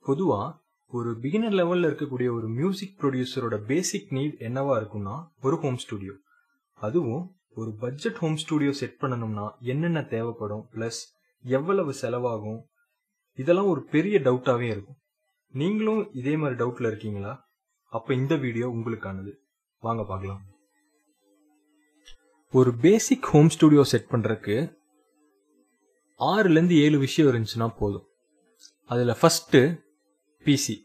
பொதுவா ஒரு பிகினர் லெவல்ல இருக்கக்கூடிய ஒரு மியூசிக் ப்ரொடியூசரோட பேசிக் நீட் என்னவா இருக்கும்னா ஒரு ஹோம் ஸ்டுடியோ அதுவும் ஒரு பட்ஜெட் ஹோம் ஸ்டுடியோ செட் பண்ணணும்னா என்னென்ன தேவைப்படும் ப்ளஸ் எவ்வளவு செலவாகும் இதெல்லாம் ஒரு பெரிய டவுட்டாவே இருக்கும் நீங்களும் இதே மாதிரி டவுட்ல இருக்கீங்களா அப்ப இந்த வீடியோ உங்களுக்கானது வாங்க பார்க்கலாம் ஒரு பேசிக் ஹோம் ஸ்டுடியோ செட் பண்றதுக்கு ஆறுல இருந்து ஏழு விஷயம் இருந்துச்சுன்னா போதும் அதுல ஃபர்ஸ்ட் பிசி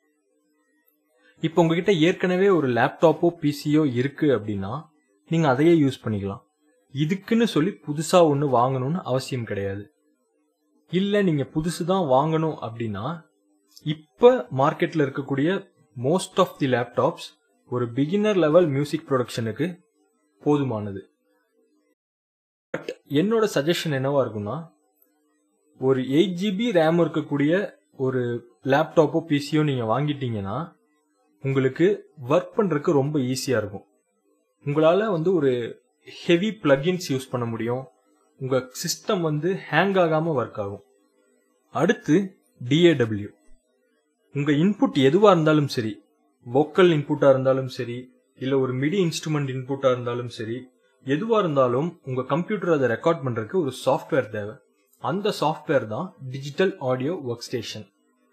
இப்போ உங்ககிட்ட ஏற்கனவே ஒரு லேப்டாப்போ பிசியோ இருக்கு அப்படின்னா நீங்க அதையே யூஸ் பண்ணிக்கலாம் இதுக்குன்னு சொல்லி புதுசா ஒன்று வாங்கணும்னு அவசியம் கிடையாது இல்ல நீங்க புதுசு தான் வாங்கணும் அப்படின்னா இப்ப மார்க்கெட்ல இருக்கக்கூடிய மோஸ்ட் ஆஃப் தி லேப்டாப்ஸ் ஒரு பிகினர் லெவல் மியூசிக் ப்ரொடக்ஷனுக்கு போதுமானது பட் என்னோட சஜஷன் என்னவா இருக்கும்னா ஒரு எயிட் ஜிபி ரேம் இருக்கக்கூடிய ஒரு லேப்டாப்போ பிசியோ நீங்க வாங்கிட்டீங்கன்னா உங்களுக்கு ஒர்க் பண்றதுக்கு ரொம்ப ஈஸியா இருக்கும் உங்களால வந்து ஒரு ஹெவி பிளகின்ஸ் யூஸ் பண்ண முடியும் உங்க சிஸ்டம் வந்து ஹேங் ஆகாம ஒர்க் ஆகும் அடுத்து டிஏடபிள்யூ உங்க இன்புட் எதுவா இருந்தாலும் சரி வோக்கல் இன்புட்டா இருந்தாலும் சரி இல்ல ஒரு மிடி இன்ஸ்ட்ருமெண்ட் இன்புட்டா இருந்தாலும் சரி எதுவா இருந்தாலும் உங்க கம்ப்யூட்டர் அதை ரெக்கார்ட் பண்றதுக்கு ஒரு சாஃப்ட்வேர் தேவை அந்த சாஃப்ட்வேர் தான் டிஜிட்டல் ஆடியோ ஒர்க் ஸ்டேஷன்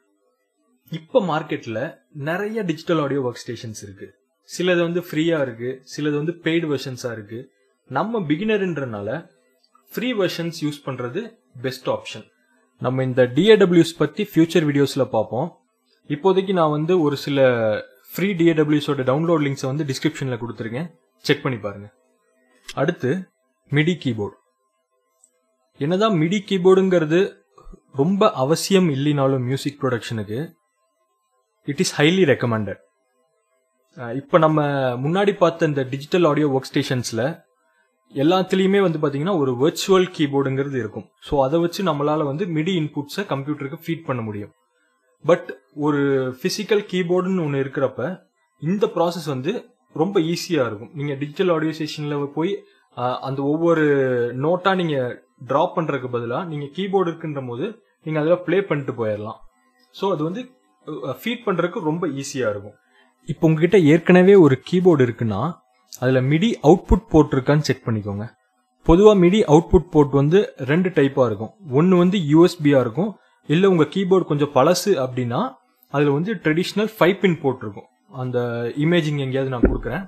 இப்ப மார்க்கெட்ல நிறைய டிஜிட்டல் ஆடியோ ஒர்க் ஸ்டேஷன்ஸ் இருக்கு சிலது வந்து ஃப்ரீயா இருக்கு சிலது வந்து பெய்டு வெர்ஷன்ஸா இருக்கு நம்ம பிகினர்ன்றனால ஃப்ரீ வெர்ஷன்ஸ் யூஸ் பண்றது பெஸ்ட் ஆப்ஷன் நம்ம இந்த டிஏடபிள்யூஸ் பத்தி ஃபியூச்சர் வீடியோஸ்ல பார்ப்போம் இப்போதைக்கு நான் வந்து ஒரு சில ஃப்ரீ டிஏடபிள்யூஸோட டவுன்லோட் லிங்க்ஸை வந்து டிஸ்கிரிப்ஷன்ல கொடுத்துருக்கேன் செக் பண்ணி பாருங்க அடுத்து மிடி கீபோர்டு என்னதான் மிடி கீபோர்டுங்கிறது ரொம்ப அவசியம் இல்லைனாலும் மியூசிக் ப்ரொடக்ஷனுக்கு இட் இஸ் ஹைலி ரெக்கமெண்டட் இப்போ நம்ம முன்னாடி பார்த்த இந்த டிஜிட்டல் ஆடியோ ஒர்க் ஸ்டேஷன்ஸில் எல்லாத்துலேயுமே வந்து பார்த்தீங்கன்னா ஒரு வெர்ச்சுவல் கீபோர்டுங்கிறது இருக்கும் ஸோ அதை வச்சு நம்மளால வந்து மிடி இன்புட்ஸை கம்ப்யூட்டருக்கு ஃபீட் பண்ண முடியும் பட் ஒரு ஃபிசிக்கல் கீபோர்டுன்னு ஒன்று இருக்கிறப்ப இந்த ப்ராசஸ் வந்து ரொம்ப ஈஸியாக இருக்கும் நீங்கள் டிஜிட்டல் ஆடியோ ஸ்டேஷனில் போய் அந்த ஒவ்வொரு நோட்டாக நீங்கள் ட்ராப் பண்ணுறதுக்கு பதிலாக நீங்கள் கீபோர்டு இருக்குன்ற போது நீங்கள் அதில் ப்ளே பண்ணிட்டு போயிடலாம் ஸோ அது வந்து ஃபீட் பண்ணுறதுக்கு ரொம்ப ஈஸியாக இருக்கும் இப்போ உங்ககிட்ட ஏற்கனவே ஒரு கீபோர்டு இருக்குன்னா அதில் மிடி அவுட்புட் போர்ட் இருக்கான்னு செக் பண்ணிக்கோங்க பொதுவாக மிடி அவுட்புட் போர்ட் வந்து ரெண்டு டைப்பாக இருக்கும் ஒன்று வந்து யூஎஸ்பியாக இருக்கும் இல்லை உங்கள் கீபோர்டு கொஞ்சம் பழசு அப்படின்னா அதில் வந்து ட்ரெடிஷ்னல் ஃபைவ் பின் போர்ட் இருக்கும் அந்த இமேஜிங் எங்கேயாவது நான் கொடுக்குறேன்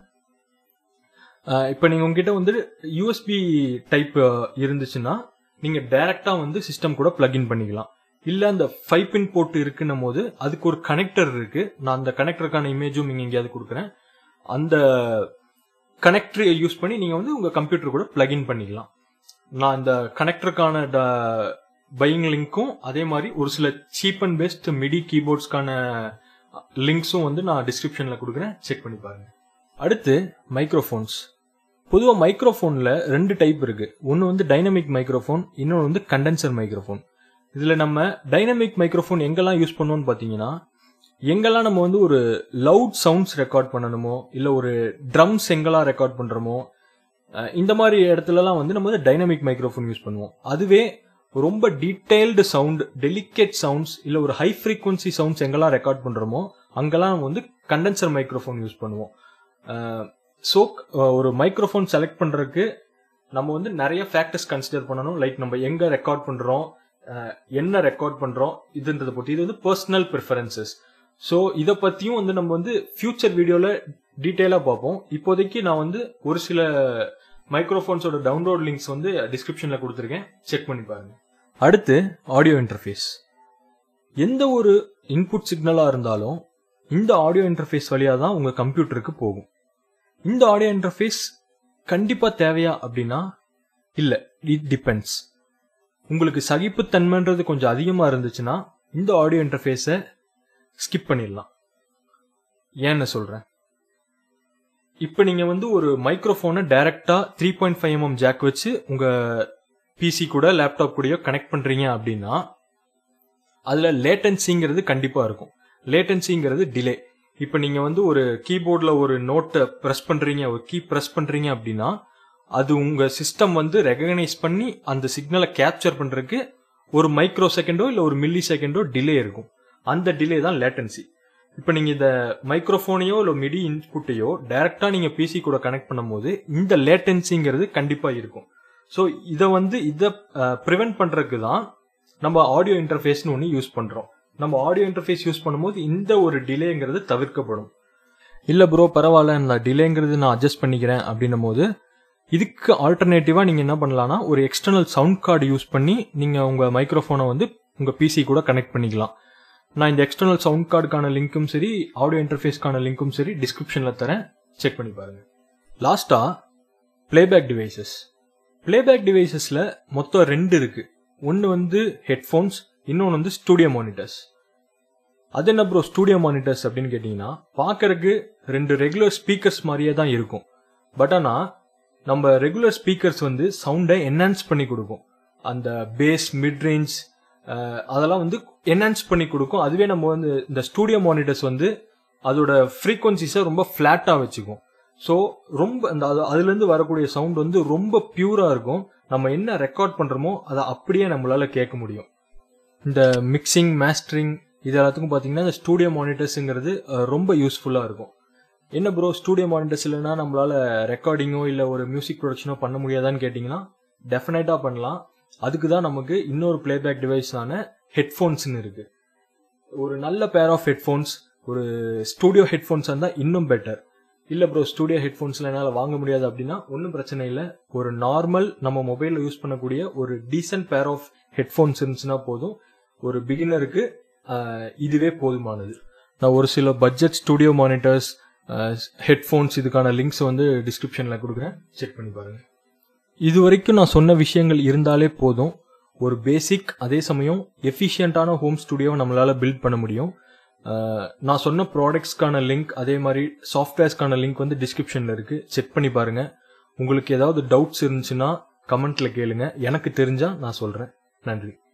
இப்போ நீங்கள் உங்ககிட்ட வந்து யூஎஸ்பி டைப் இருந்துச்சுன்னா நீங்கள் டைரெக்டாக வந்து சிஸ்டம் கூட பிளக்இன் பண்ணிக்கலாம் இல்லை அந்த ஃபைவ் பின் போர்ட் இருக்குன்னும் போது அதுக்கு ஒரு கனெக்டர் இருக்கு நான் அந்த கனெக்டருக்கான இமேஜும் நீங்கள் எங்கேயாவது கொடுக்குறேன் அந்த கனெக்டர் யூஸ் பண்ணி நீங்கள் வந்து உங்கள் கம்ப்யூட்டர் கூட பிளக்இன் பண்ணிக்கலாம் நான் இந்த கனெக்டருக்கான பையிங் லிங்க்கும் அதே மாதிரி ஒரு சில சீப் அண்ட் பெஸ்ட் மிடி கீபோர்ட்ஸ்க்கான லிங்க்ஸும் வந்து நான் டிஸ்கிரிப்ஷனில் கொடுக்குறேன் செக் பண்ணி பாருங்க அடுத்து மைக்ரோஃபோன்ஸ் பொதுவாக மைக்ரோஃபோனில் ரெண்டு டைப் இருக்கு ஒன்று வந்து டைனமிக் மைக்ரோஃபோன் இன்னொன்று வந்து கண்டென்சர் மைக்ரோஃபோன் இதில் நம்ம டைனமிக் மைக்ரோஃபோன் எங்கெல்லாம் யூஸ் பண்ணுவோம்னு பார்த்தீங்கன்னா எங்கெல்லாம் நம்ம வந்து ஒரு லவுட் சவுண்ட்ஸ் ரெக்கார்ட் பண்ணணுமோ இல்லை ஒரு ட்ரம்ஸ் எங்கெல்லாம் ரெக்கார்ட் பண்ணுறோமோ இந்த மாதிரி இடத்துலலாம் வந்து நம்ம வந்து டைனமிக் மைக்ரோஃபோன் யூஸ் பண்ணுவோம் அதுவே ரொம்ப டீடைல்டு சவுண்ட் டெலிகேட் சவுண்ட்ஸ் இல்லை ஒரு ஹை ஃப்ரீக்வன்சி சவுண்ட்ஸ் எங்கெல்லாம் ரெக்கார்ட் பண்ணுறோமோ அங்கெல்லாம் நம்ம வந்து கண்டென்சர் மைக்ரோஃபோன் யூஸ் பண்ணுவோம் ஸோ ஒரு மைக்ரோஃபோன் செலக்ட் பண்ணுறதுக்கு நம்ம வந்து நிறைய ஃபேக்டர்ஸ் கன்சிடர் பண்ணணும் லைக் நம்ம எங்கே ரெக்கார்ட் பண்ணுறோம் என்ன ரெக்கார்ட் பண்ணுறோம் இதுன்றதை பற்றி இது வந்து பர்சனல் ப்ரிஃபரன்சஸ் ஸோ இதை பற்றியும் வந்து நம்ம வந்து ஃபியூச்சர் வீடியோவில் டீட்டெயிலாக பார்ப்போம் இப்போதைக்கு நான் வந்து ஒரு சில மைக்ரோஃபோன்ஸோட டவுன்லோட் லிங்க்ஸ் வந்து டிஸ்கிரிப்ஷனில் கொடுத்துருக்கேன் செக் பண்ணி பாருங்க அடுத்து ஆடியோ இன்டர்ஃபேஸ் எந்த ஒரு இன்புட் சிக்னலாக இருந்தாலும் இந்த ஆடியோ இன்டர்ஃபேஸ் வழியாக தான் உங்கள் கம்ப்யூட்டருக்கு போகும் இந்த ஆடியோ இன்டர்ஃபேஸ் கண்டிப்பாக தேவையா அப்படின்னா இல்லை இட் டிபெண்ட்ஸ் உங்களுக்கு சகிப்புத்தன்மைன்றது கொஞ்சம் அதிகமாக இருந்துச்சுன்னா இந்த ஆடியோ இன்டர்ஃபேஸை ஸ்கிப் பண்ணிடலாம் ஏன்னு சொல்கிறேன் இப்போ நீங்கள் வந்து ஒரு மைக்ரோஃபோனை டைரக்டா three point five mm jack வச்சு உங்கள் பிசி கூட லேப்டாப் கூடயோ கனெக்ட் பண்ணுறீங்க அப்படின்னா அதில் லேட்டன்சிங்கிறது கண்டிப்பாக இருக்கும் லேட்டன்சிங்கிறது டிலே இப்போ நீங்கள் வந்து ஒரு கீபோர்டில் ஒரு நோட்டை ப்ரெஸ் பண்ணுறீங்க ஒரு கீ ப்ரெஸ் பண்ணுறீங்க அப்படின்னா அது உங்கள் சிஸ்டம் வந்து ரெகனைஸ் பண்ணி அந்த சிக்னலை கேப்சர் பண்ணுறதுக்கு ஒரு மைக்ரோ செகண்டோ இல்லை ஒரு மில்லி செகண்டோ டிலே இருக்கும் அந்த டிலே தான் லேட்டன்சி இப்போ நீங்க இந்த மைக்ரோஃபோனையோ இல்லை மிடி இன்புட்டையோ டைரக்டா நீங்க பிசி கூட கனெக்ட் பண்ணும்போது இந்த லேட்டன்சிங்கிறது கண்டிப்பா இருக்கும் ஸோ இதை வந்து இதை ப்ரிவென்ட் பண்றதுக்கு தான் நம்ம ஆடியோ இன்டர்ஃபேஸ்னு ஒன்று யூஸ் பண்றோம் நம்ம ஆடியோ இன்டர்ஃபேஸ் யூஸ் பண்ணும்போது இந்த ஒரு டிலேங்கிறது தவிர்க்கப்படும் இல்லை ப்ரோ பரவாயில்ல இந்த டிலேங்கிறது நான் அட்ஜஸ்ட் பண்ணிக்கிறேன் அப்படின்னும் போது இதுக்கு ஆல்டர்னேட்டிவா நீங்க என்ன பண்ணலாம்னா ஒரு எக்ஸ்டர்னல் சவுண்ட் கார்டு யூஸ் பண்ணி நீங்க உங்க மைக்ரோஃபோனை வந்து உங்க பிசி கூட கனெக்ட் பண்ணிக்கலாம் நான் இந்த எக்ஸ்டர்னல் சவுண்ட் கார்டுக்கான லிங்க்கும் சரி ஆடியோ இன்டர்ஃபேஸ்க்கான லிங்க்கும் சரி டிஸ்கிரிப்ஷன்ல தரேன் செக் பண்ணி பாருங்க லாஸ்டா பிளேபேக் டிவைசஸ் பிளேபேக் டிவைசஸ்ல மொத்தம் ரெண்டு இருக்கு ஒன்று வந்து ஹெட்ஃபோன்ஸ் இன்னொன்று வந்து ஸ்டூடியோ மானிட்டர்ஸ் அது என்ன ப்ரோ ஸ்டூடியோ மானிட்டர்ஸ் அப்படின்னு கேட்டிங்கன்னா பார்க்கறதுக்கு ரெண்டு ரெகுலர் ஸ்பீக்கர்ஸ் மாதிரியே தான் இருக்கும் பட் ஆனால் நம்ம ரெகுலர் ஸ்பீக்கர்ஸ் வந்து சவுண்டை என்ஹான்ஸ் பண்ணி கொடுக்கும் அந்த பேஸ் மிட் ரேஞ்ச் அதெல்லாம் வந்து என்ஹான்ஸ் பண்ணி கொடுக்கும் அதுவே நம்ம வந்து இந்த ஸ்டூடியோ மானிட்டர்ஸ் வந்து அதோட ஃப்ரீக்வன்சிஸை ரொம்ப ஃப்ளாட்டாக வச்சுக்கும் ஸோ ரொம்ப அந்த அது- அதுலேருந்து வரக்கூடிய சவுண்ட் வந்து ரொம்ப பியூராக இருக்கும் நம்ம என்ன ரெக்கார்ட் பண்ணுறோமோ அதை அப்படியே நம்மளால கேட்க முடியும் இந்த மிக்சிங் மாஸ்டரிங் இது எல்லாத்துக்கும் பார்த்தீங்கன்னா இந்த ஸ்டூடியோ மானிட்டர்ஸுங்கிறது அஹ், ரொம்ப யூஸ்ஃபுல்லாக இருக்கும் என்ன ப்ரோ ஸ்டூடியோ மானிட்டர்ஸ் இல்லைன்னா நம்மளால ரெக்கார்டிங்கோ இல்லை ஒரு மியூசிக் ப்ரொடக்ஷனோ பண்ண முடியாதான்னு கேட்டிங்கன்னா டெஃபினட்டாக பண்ணலாம் அதுக்கு தான் நமக்கு இன்னொரு பிளேபேக் டிவைஸான ஹெட்ஃபோன்ஸ்னு இருக்கு ஒரு நல்ல பேர் ஆஃப் ஹெட்ஃபோன்ஸ் ஒரு ஸ்டூடியோ ஹெட்ஃபோன்ஸ் இருந்தால் இன்னும் பெட்டர் இல்லை ப்ரோ ஸ்டூடியோ ஹெட்ஃபோன்ஸ்ல என்னால் வாங்க முடியாது அப்படின்னா ஒன்றும் பிரச்சனை இல்லை ஒரு நார்மல் நம்ம மொபைலில் யூஸ் பண்ணக்கூடிய ஒரு டீசென்ட் பேர் ஆஃப் ஹெட்ஃபோன்ஸ் இருந்துச்சுன்னா போதும் ஒரு பிகினருக்கு இதுவே போதுமானது நான் ஒரு சில பட்ஜெட் ஸ்டூடியோ மானிட்டர்ஸ் ஹெட்ஃபோன்ஸ் இதுக்கான லிங்க்ஸ் வந்து டிஸ்கிரிப்ஷனில் கொடுக்குறேன் செக் பண்ணி பாருங்க இது வரைக்கும் நான் சொன்ன விஷயங்கள் இருந்தாலே போதும் ஒரு பேசிக் அதே சமயம் எஃபிஷியண்டான ஹோம் ஸ்டுடியோவை நம்மளால பில்ட் பண்ண முடியும் அஹ், நான் சொன்ன ப்ராடக்ட்ஸ்க்கான லிங்க் அதே மாதிரி சாஃப்ட்வேர்ஸ்க்கான லிங்க் வந்து டிஸ்கிரிப்ஷனில் இருக்கு செக் பண்ணி பாருங்க உங்களுக்கு ஏதாவது டவுட்ஸ் இருந்துச்சுன்னா கமெண்ட்ல கேளுங்க எனக்கு தெரிஞ்சா நான் சொல்றேன் நன்றி